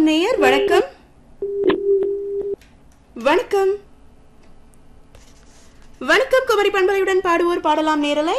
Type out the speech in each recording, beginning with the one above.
நேயர் வணக்கம் வணக்கம் வணக்கம் குமரி பண்பலையுடன் பாடுவோர் பாடலாம் நேரலை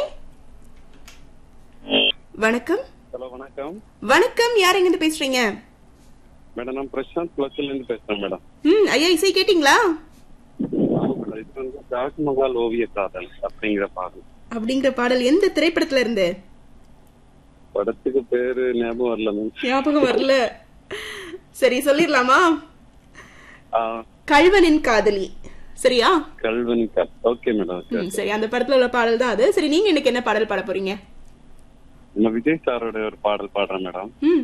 வணக்கம் ஹலோ வணக்கம் வணக்கம் யார் எங்கிருந்து பேசுறீங்க மேடம் நான் பிரசாந்த் குளத்துல இருந்து பேசுறேன் மேடம் ம் ஐயா இசை கேட்டிங்களா மேடம், இது வந்து தாஜ்மஹால் ஓவிய காதல் அப்படிங்கிற பாடல் அப்படிங்கிற பாடல் எந்த திரைப்படத்துல இருந்து படத்துக்கு பேரு ஞாபகம் வரல மேம் ஞாபகம் வரல சரி சொல்லிடலாமா ஆ, கழ்வனின் காதலி சரியா கல்வன் கல் ஓகே மேடம் ஓகே. ம், சரி அந்த படத்துல உள்ள பாடல் தான் அது சரி நீங்க இன்னைக்கு என்ன பாடல் பாட போறீங்க நம்ம விஜய் சாரோட ஒரு பாடல் பாடுறேன் மேடம் ம்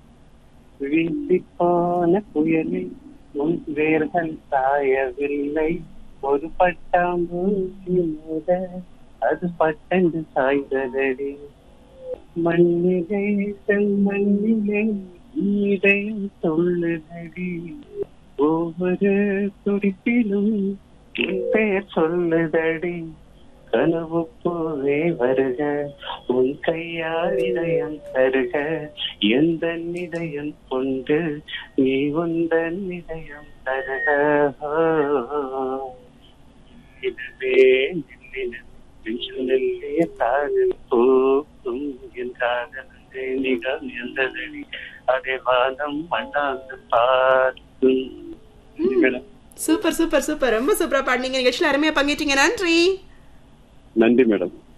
வீசிப்பான புயலை உன் வேர்கள் சாயவில்லை ஒரு பட்டாம்பூச்சி மோத அது பட்டண்டு சாய்ந்ததடி மண்ணிலே செம்மண்ணிலே இதயம் சொல்லுதடி ஒவ்வொரு துடிப்பிலும் உன் பெயர் சொல்லுதடி கனவு போவே வருக உன் கையால் இதயம் தருக எந்த இதயம் கொண்டு நீ உந்தன் இதயம் தருக இதுவே நெல்லிய காதல் போக்கும் என் காதல் நிகம் எந்ததடி அதை வாதம் மண்ணாந்து பார்க்கும் மேடம் சூப்பர் சூப்பர் சூப்பர் ரொம்ப சூப்பரா பாடினீங்க நிகழ்ச்சியில அருமையா பங்கேற்றீங்க நன்றி நன்றி மேடம்